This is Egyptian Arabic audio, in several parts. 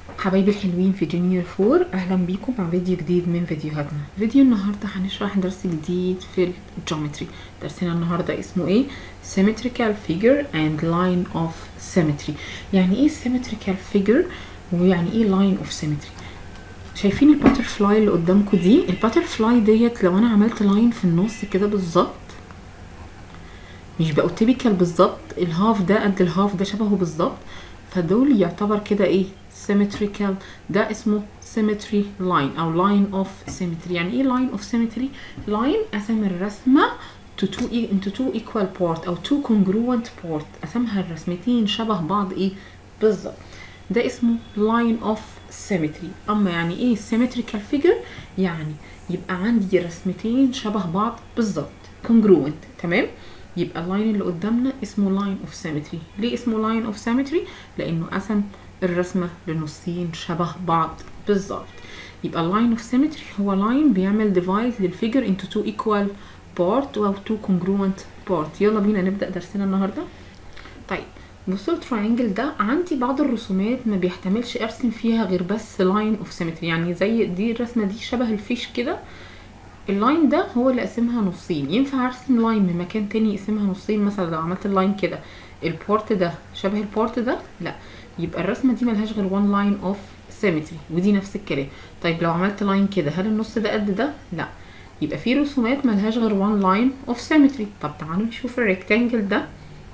حبايبي الحلوين في جونيور فور اهلا بيكم مع فيديو جديد من فيديوهاتنا فيديو النهارده هنشرح درس جديد في الجيومتري درسنا النهارده اسمه ايه symmetrical figure and line of symmetry يعني ايه symmetrical figure ويعني ايه line of symmetry شايفين الباترفلاي اللي قدامكم دي الباترفلاي ديت لو انا عملت لاين في النص كده بالظبط مش بقوا تيبيكال بالظبط الهاف ده قد الهاف ده شبهه بالظبط فدول يعتبر كده ايه symmetrical ده اسمه symmetry line او line of symmetry يعني ايه line of symmetry line قسم الرسمة to two into two equal part او two congruent part قسمها الرسمتين شبه بعض ايه بالظبط ده اسمه line of symmetry اما يعني ايه symmetrical figure يعني يبقى عندي رسمتين شبه بعض بالظبط congruent تمام يبقى اللاين اللي قدامنا اسمه line of symmetry ليه اسمه line of symmetry لانه قسم الرسمة لنصين شبه بعض بالظبط يبقى line of symmetry هو line بيعمل divide للفيجر into two equal part او two congruent part يلا بينا نبدأ درسنا النهاردة طيب بصوا التراينجل ده عندي بعض الرسومات ما بيحتملش ارسم فيها غير بس line of symmetry يعني زي دي الرسمة دي شبه الفيش كده اللاين ده هو اللي قسمها نصين ينفع ارسم لاين من مكان تاني يقسمها نصين مثلا لو عملت اللاين كده البورت ده شبه البورت ده لا يبقى الرسمه دي ملهاش غير one line of symmetry ودي نفس الكلام طيب لو عملت لاين كده هل النص ده قد ده لا يبقى في رسومات ملهاش غير one line of symmetry طب تعالوا نشوف الريكتانجل ده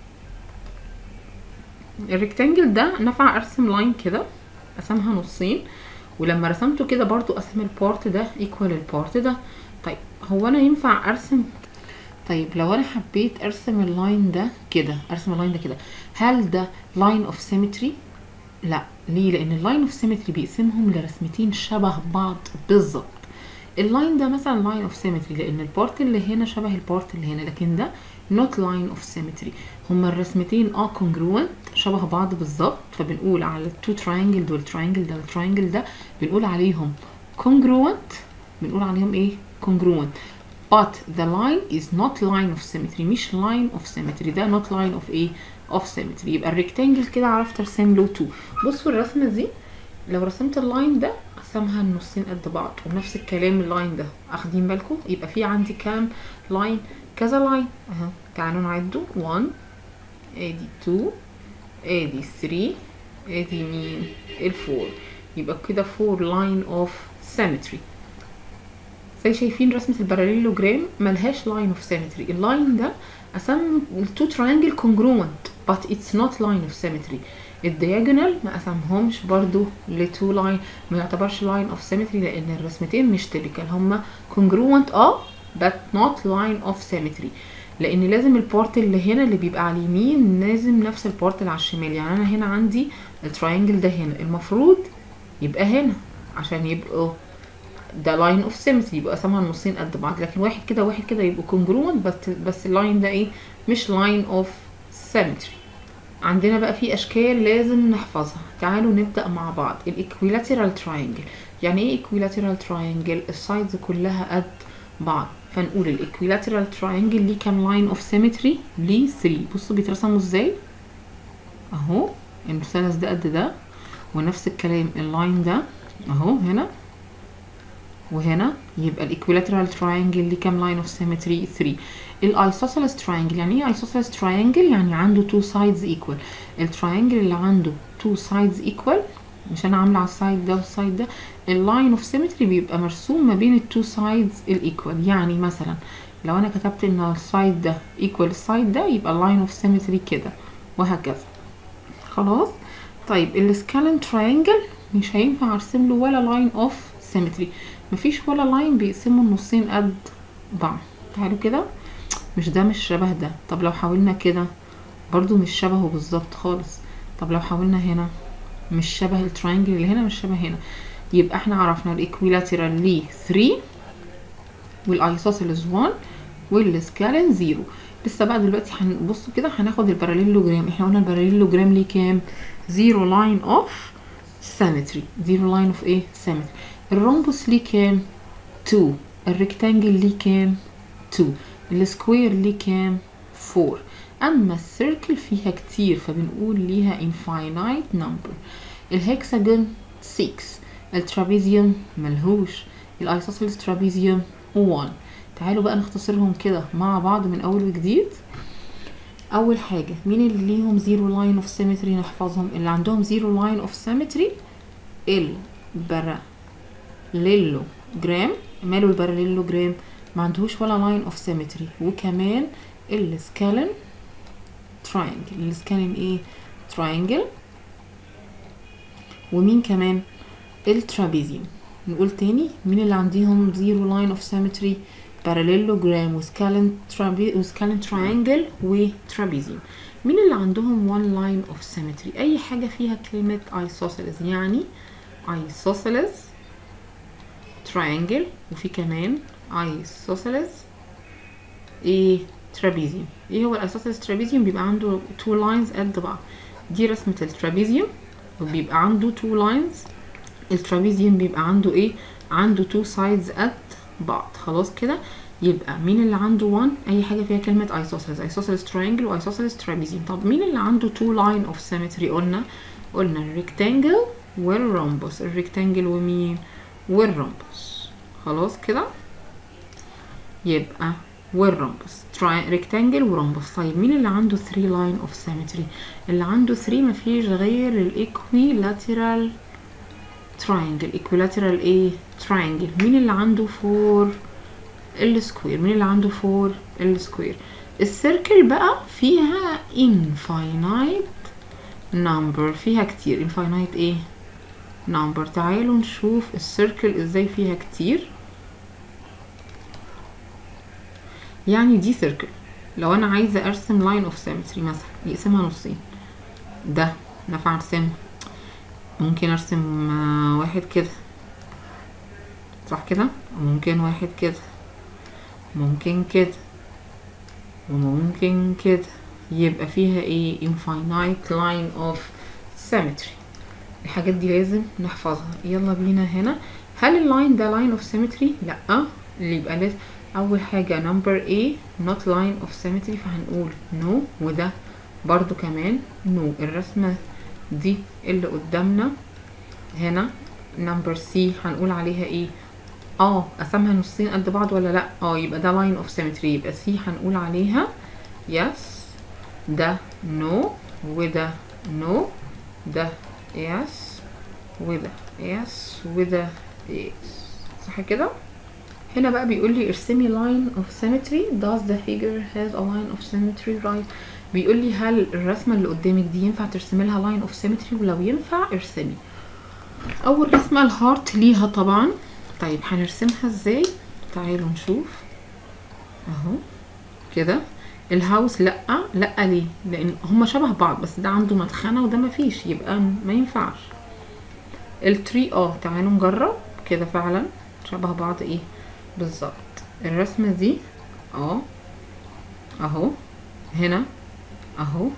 الريكتانجل ده نفع ارسم لاين كده قسمها نصين ولما رسمته كده برضو قسم البارت ده ايكوال البارت ده طيب هو انا ينفع ارسم طيب لو انا حبيت ارسم اللاين ده كده ارسم اللاين ده كده هل ده لاين اوف سيمتري لا ليه لان اللاين اوف سيمتري بيقسمهم لرسمتين شبه بعض بالظبط اللاين ده مثلا لاين اوف سيمتري لان البارت اللي هنا شبه البارت اللي هنا لكن ده نوت لاين اوف سيمتري هما الرسمتين اه congruent شبه بعض بالظبط فبنقول على التو تراينجل دول التراينجل ده والتراينجل ده بنقول عليهم congruent بنقول عليهم ايه congruent but the line is not line of symmetry مش line of symmetry ده not line of ايه of symmetry يبقى الريكتانجل كده عرفت ارسم له 2 بصوا الرسمه دي لو رسمت اللاين ده قسمها النصين قد بعض ونفس الكلام اللاين ده اخدين بالكم يبقى في عندي كام لاين كذا لاين اهو تعالوا نعده 1 ادي 2 ادي 3 ادي مين الفور يبقى كده 4 لاين اوف symmetry زي شايفين رسمة الباراليلوجرام ملهاش لاين اوف symmetry اللاين ده قسم التو تراينجل congruent but it's not line of symmetry الدياجونال ما قسمهمش برضو لتو لاين ما يعتبرش لاين اوف symmetry لان الرسمتين مش تيبيكال هما congruent اه but not line of symmetry لان لازم البارت اللي هنا اللي بيبقى على اليمين لازم نفس البارت اللي على الشمال يعني انا هنا عندي التراينجل ده هنا المفروض يبقى هنا عشان يبقوا ده لاين اوف سيمتري يبقى قسمها نصين قد بعض لكن واحد كده وواحد كده يبقوا كونجروينت بس بس اللاين ده ايه مش لاين اوف سيمتري عندنا بقى في اشكال لازم نحفظها تعالوا نبدا مع بعض الايكويلاترال تراينجل يعني ايه ايكويلاترال تراينجل السايدز كلها قد بعض فنقول الايكويلاترال تراينجل ليه كام لاين اوف سيمتري ليه 3 بصوا بيترسموا ازاي اهو المثلث ده قد ده ونفس الكلام اللاين ده اهو هنا وهنا يبقى الايكويلاترال تراينجل ليه كام لاين اوف سيمتري 3 الايسوسيلس تراينجل يعني ايه ايسوسيلس تراينجل يعني عنده تو سايدز ايكوال التراينجل اللي عنده تو سايدز ايكوال مش انا عامله على السايد ده والسايد ده اللاين اوف سيمتري بيبقى مرسوم ما بين التو سايدز الايكوال يعني مثلا لو انا كتبت ان السايد ده ايكوال السايد ده يبقى اللاين اوف سيمتري كده وهكذا خلاص طيب السكالن تراينجل مش هينفع ارسم له ولا لاين اوف سيمتري مفيش ولا لاين بيقسموا النصين قد بعض تعالوا كده مش ده مش شبه ده طب لو حاولنا كده برضو مش شبهه بالظبط خالص طب لو حاولنا هنا مش شبه التراينجل اللي هنا مش شبه هنا يبقى احنا عرفنا الايكويلاترال ليه 3 والايسوسيلس 1 والسكالين 0 لسه بقى دلوقتي هنبص كده هناخد الباراليلوجرام احنا قلنا الباراليلوجرام ليه كام 0 لاين اوف سيمتري 0 لاين اوف ايه سيمتري الرومبوس ليه كام 2 الريكتانجل ليه كام 2 السكوير ليه كام 4 اما السيركل فيها كتير فبنقول ليها infinite number الهكساجون 6 الترابيزيوم ملهوش الايسوسيلس ترابيزيوم 1 تعالوا بقى نختصرهم كده مع بعض من اول وجديد اول حاجه مين اللي ليهم زيرو لاين اوف سيمتري نحفظهم اللي عندهم زيرو لاين اوف سيمتري الباراليلو جرام ماله الباراليلو جرام ما عندهوش ولا لاين اوف سيمتري وكمان السكالن تراينجل السكالن ايه تراينجل ومين كمان الترابيزيوم نقول تاني مين اللي عندهم زيرو لاين اوف سيمتري باراليلوجرام وسكالن ترابي وسكالن تراينجل وترابيزيوم مين اللي عندهم one line of symmetry اي حاجة فيها كلمة isosceles يعني isosceles triangle وفي كمان isosceles ايه ترابيزيوم ايه هو الاسوسيلس ترابيزيوم بيبقى عنده two lines قد بعض دي رسمة الترابيزيوم وبيبقى عنده two lines الترابيزيوم بيبقى عنده ايه عنده two sides قد بعض خلاص كده يبقى مين اللي عنده 1 اي حاجه فيها كلمه isosceles isosceles triangle وايسوسيلس ترابيزيوم طب مين اللي عنده 2 line of symmetry قلنا قلنا الريكتانجل والرومبوس الريكتانجل ومين والرومبوس خلاص كده يبقى والرومبوس ريكتانجل ورومبوس طيب مين اللي عنده 3 line of symmetry اللي عنده 3 مفيش غير الايكويلاترال تراينجل ايكويلاترال ايه تراينجل مين اللي عنده فور السكوير مين اللي عنده فور السكوير السيركل بقى فيها infinite number فيها كتير infinite ايه number تعالوا نشوف السيركل ازاي فيها كتير يعني دي سيركل لو انا عايزه ارسم لاين اوف سيمتري مثلا يقسمها نصين ده نفع ارسمه ممكن ارسم واحد كده صح كده ممكن واحد كده ممكن كده وممكن كده يبقى فيها ايه infinite line of symmetry الحاجات دي لازم نحفظها يلا بينا هنا هل اللاين ده line of symmetry لا اللي يبقى لازم اول حاجة number A not line of symmetry فهنقول no وده برضو كمان no الرسمة دي اللي قدامنا هنا نمبر سي هنقول عليها ايه اه قسمها نصين قد بعض ولا لا اه يبقى ده لاين اوف سيمتري يبقى سي هنقول عليها يس ده نو وده نو ده يس وده يس وده يس صح كده هنا بقى بيقول لي ارسمي line of symmetry does the figure has a line of symmetry right بيقول لي هل الرسمه اللي قدامك دي ينفع ترسمي لها لاين اوف سيمتري ولو ينفع ارسمي اول رسمه الهارت ليها طبعا طيب هنرسمها ازاي تعالوا نشوف اهو كده الهاوس لا لا ليه لان هما شبه بعض بس ده عنده مدخنه وده مفيش يبقى ما ينفعش التري اه تعالوا نجرب كده فعلا شبه بعض ايه بالظبط الرسمه دي اه اهو هنا اهو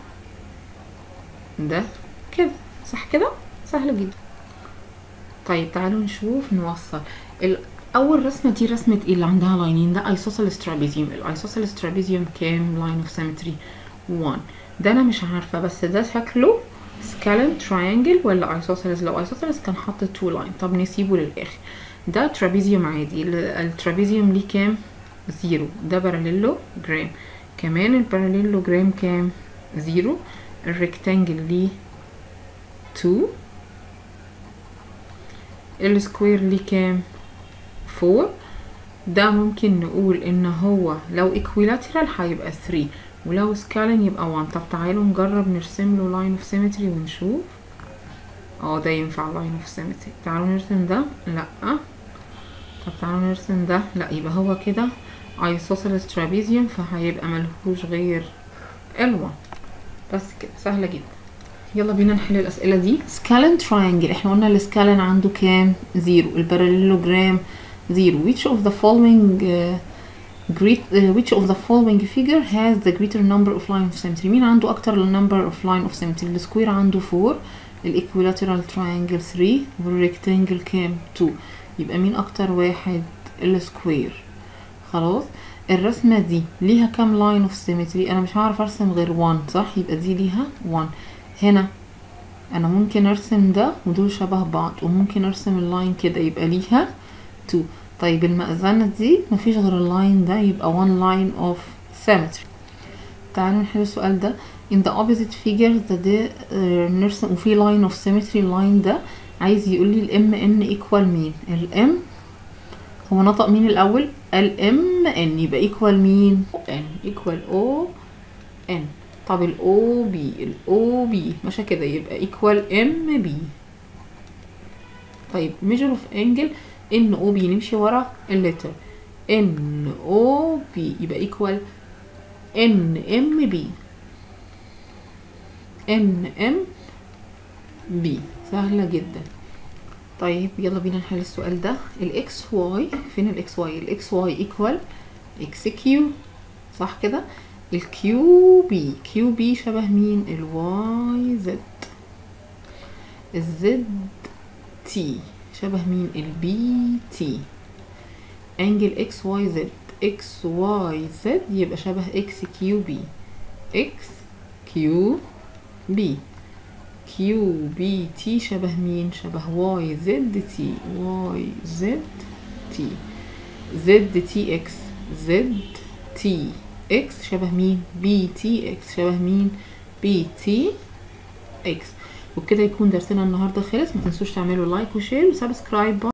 ده كده صح كده سهل جدا طيب تعالوا نشوف نوصل اول رسمه دي رسمه ايه اللي عندها لاينين ده ايسوسيلس ترابيزيوم الايسوسيلس ترابيزيوم كام لاين اوف سيمتري 1 ده انا مش عارفه بس ده شكله سكالن تراينجل ولا ايسوسيلس لو ايسوسيلس كان حاطط 2 لاين طب نسيبه للاخر ده ترابيزيوم عادي الترابيزيوم ليه كام زيرو ده باراليلو جرام كمان الباراليلو جرام كام زيرو الريكتانجل ليه 2 السكوير ليه كام 4 ده ممكن نقول ان هو لو equilateral هيبقى 3 ولو سكالن يبقى 1 طب تعالوا نجرب نرسم له لاين اوف سيمتري ونشوف اه ده ينفع لاين اوف سيمتري تعالوا نرسم ده لا طب تعالوا نرسم ده لا يبقى هو كده ايسوسيلس ترابيزيوم فهيبقى ملهوش غير ال1 بس كده سهله جدا يلا بينا نحل الاسئله دي سكالن تراينجل احنا قلنا السكالن عنده كام زيرو الباراليلوجرام زيرو which of the following uh, great uh, which of the following figure has the greater number of line of symmetry مين عنده اكتر number of line of symmetry السكوير عنده 4 الايكويلاترال تراينجل 3 والريكتانجل كام 2 يبقى مين اكتر واحد السكوير خلاص الرسمه دي ليها كام لاين اوف سيمتري انا مش هعرف ارسم غير 1 صح يبقى دي ليها 1 هنا انا ممكن ارسم ده ودول شبه بعض وممكن ارسم اللاين كده يبقى ليها 2 طيب المأذنة دي مفيش غير اللاين ده يبقى one line of symmetry تعالوا نحل السؤال ده in the opposite figure ده ده آه، نرسم وفي line of symmetry line ده عايز يقول لي الام ان equal مين الام هو نطق مين الاول الام ان يبقى equal مين ان equal o ان طب الاو بي الاو بي ماشي كده يبقى equal ام بي طيب measure of angle ان او بي نمشي ورا اللتر ان او بي يبقى equal ان ام بي ان ام بي سهلة جدا طيب يلا بينا نحل السؤال ده الاكس واي فين الاكس واي الاكس واي ايكوال اكس كيو صح كده الكيو بي كيو بي شبه مين الواي زد الزد تي شبه مين البي تي انجل اكس واي زد اكس واي زد يبقى شبه اكس كيو بي اكس كيو بي كيو بي تي شبه مين شبه واي زد تي واي زد تي زد تي اكس زد تي اكس شبه مين بي تي اكس شبه مين بي تي اكس وبكده يكون درسنا النهارده خلص ما تنسوش تعملوا لايك وشير وسبسكرايب